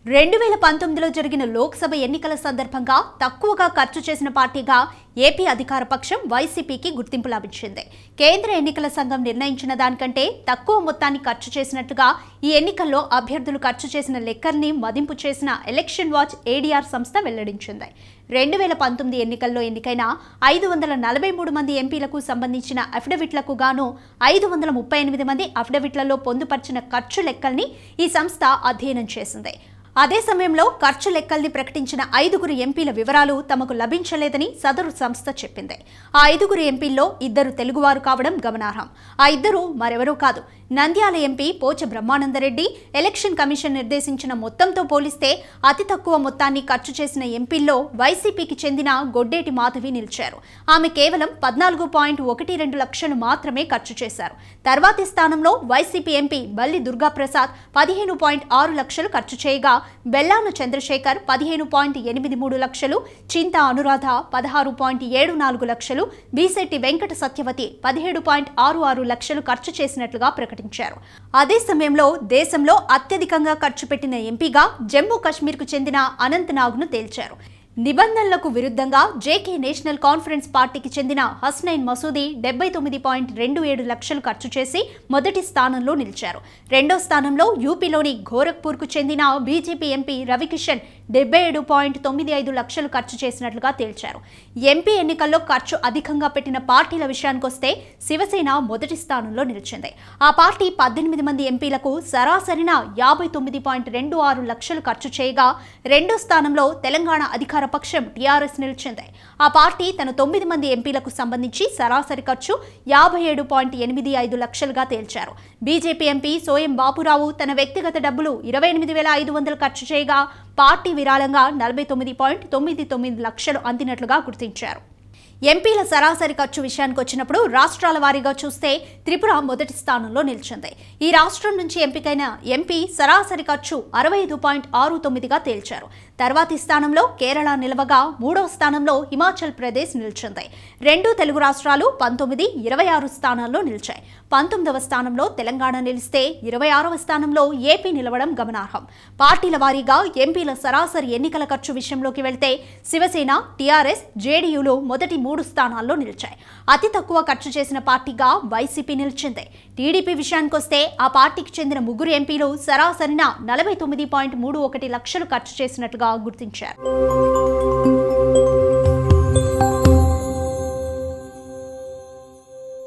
రెండు వేల పంతొమ్మిదిలో జరిగిన లోక్సభ ఎన్నికల సందర్భంగా తక్కువగా ఖర్చు చేసిన పార్టీగా ఏపీ అధికార పక్షం వైసీపీకి గుర్తింపు లభించింది కేంద్ర ఎన్నికల సంఘం నిర్ణయించిన దానికంటే తక్కువ మొత్తాన్ని ఖర్చు చేసినట్లుగా ఈ ఎన్నికల్లో అభ్యర్థులు ఖర్చు చేసిన లెక్కర్ని మదింపు చేసిన ఎలక్షన్ వాచ్ ఏడీఆర్ సంస్థ వెల్లడించింది రెండు వేల పంతొమ్మిది ఎన్నికల్లో ఎన్నికైన ఐదు వందల నలభై మూడు మంది ఎంపీలకు సంబంధించిన అఫిడవిట్లకు గాను ఐదు వందల ముప్పై ఎనిమిది మంది అఫిడవిట్లలో పొందుపరిచిన ఖర్చు లెక్కల్ని ఈ సంస్థ అధ్యయనం చేసింది అదే సమయంలో ఖర్చు లెక్కల్ని ప్రకటించిన ఐదుగురు ఎంపీల వివరాలు తమకు లభించలేదని సదరు సంస్థ చెప్పింది ఆ ఐదుగురు ఎంపీల్లో ఇద్దరు తెలుగువారు కావడం గమనార్హం ఆ ఇద్దరు మరెవరూ కాదు Nandyal MP Pocha Brahmananda Reddy election commission నిర్దేశించిన మొత్తంతో పోలిస్తే అతి తక్కువ మొత్తాన్ని ఖర్చు చేసిన ఎంపీల్లో వైసీపీకి చెందిన గొడ్డేటి మాధవి నిలిచారు ఆమె కేవలం పద్నాలుగు పాయింట్ ఒకటి రెండు లక్షలు మాత్రమే ఖర్చు చేశారు తర్వాతి స్థానంలో వైసీపీ ఎంపీ బల్లి దుర్గాప్రసాద్ పదిహేను పాయింట్ ఆరు లక్షలు ఖర్చు చేయగా బెల్లాను చంద్రశేఖర్ పదిహేను పాయింట్ ఎనిమిది మూడు లక్షలు చింతా అనురాధ పదహారు పాయింట్ ఏడు నాలుగు లక్షలు బీసెట్టి వెంకట సత్యవతి పదిహేడు పాయింట్ ఆరు ఆరు లక్షలు ఖర్చు చేసినట్లుగా ప్రకటించారు అదే సమయంలో దేశంలో అత్యధికంగా ఖర్చు పెట్టిన ఎంపీగా జమ్మూ కాశ్మీర్కు చెందిన అనంతనాగ్ను తేల్చారు నిబంధనలకు విరుద్ధంగా జేకే నేషనల్ కాన్ఫరెన్స్ పార్టీకి చెందిన హస్నైన్ మసూదీ డెబ్బై తొమ్మిది పాయింట్ రెండు ఏడు లక్షలు ఖర్చు చేసి మొదటి స్థానంలో నిలిచారు రెండో స్థానంలో యూపీలోని గోరఖ్పూర్కు చెందిన బీజేపీ ఎంపీ రవికిషన్ డెబ్బై ఏడు పాయింట్ తొమ్మిది ఐదు లక్షలు ఖర్చు చేసినట్లుగా తేల్చారు ఎంపీ ఎన్నికల్లో ఖర్చు అధికంగా పెట్టిన పార్టీల విషయానికొస్తే శివసేన మొదటి స్థానంలో నిలిచింది ఆ పార్టీ పద్దెనిమిది మంది ఎంపీలకు సరాసరిన యాభై తొమ్మిది పాయింట్ రెండు ఆరు లక్షలు ఖర్చు చేయగా రెండో స్థానంలో తెలంగాణ అధికార పక్షం టీఆర్ఎస్ నిలిచింది ఆ పార్టీ తన తొమ్మిది మంది ఎంపీలకు సంబంధించి సరాసరి ఖర్చు యాభై ఏడు పాయింట్ ఎనిమిది ఐదు లక్షలుగా తేల్చారు బీజేపీ ఎంపీ సోయం బాపురావు తన వ్యక్తిగత డబ్బులు ఇరవై ఎనిమిది వేల ఐదు వందలు ఖర్చు చేయగా పార్టీ విరాళంగా నలభై తొమ్మిది పాయింట్ తొమ్మిది తొమ్మిది లక్షలు అందినట్లుగా గుర్తించారు ఎంపీల సరాసరి ఖర్చు విషయానికి వచ్చినప్పుడు రాష్ట్రాల వారీగా చూస్తే త్రిపుర మొదటి స్థానంలో నిలిచింది ఈ రాష్ట్రం నుంచి ఎంపికైన ఎంపీ సరాసరి ఖర్చు అరవై ఐదు పాయింట్ ఆరు తొమ్మిదిగా తేల్చారు తర్వాతి స్థానంలో కేరళ నిలవగా మూడవ స్థానంలో హిమాచల్ ప్రదేశ్ నిలిచింది రెండు తెలుగు రాష్ట్రాలు పంతొమ్మిది ఇరవై ఆరు స్థానాల్లో నిలిచాయి పంతొమ్మిదవ స్థానంలో తెలంగాణ నిలిస్తే ఇరవై ఆరవ స్థానంలో ఏపీ నిలవడం గమనార్హం పార్టీల వారీగా ఎంపీల సరాసరి ఎన్నికల ఖర్చు విషయంలోకి వెళ్తే శివసేన టీఆర్ఎస్ జేడీయూలు మొదటి మూడు స్థానాల్లో నిలిచాయి అతి తక్కువ ఖర్చు చేసిన పార్టీగా వైసీపీ నిలిచింది టీడీపీ విషయానికొస్తే ఆ పార్టీకి చెందిన ముగ్గురు ఎంపీలు సరాసరిన నలభై తొమ్మిది పాయింట్ మూడు ఒకటి లక్షలు ఖర్చు చేసినట్లుగా గుర్తించారు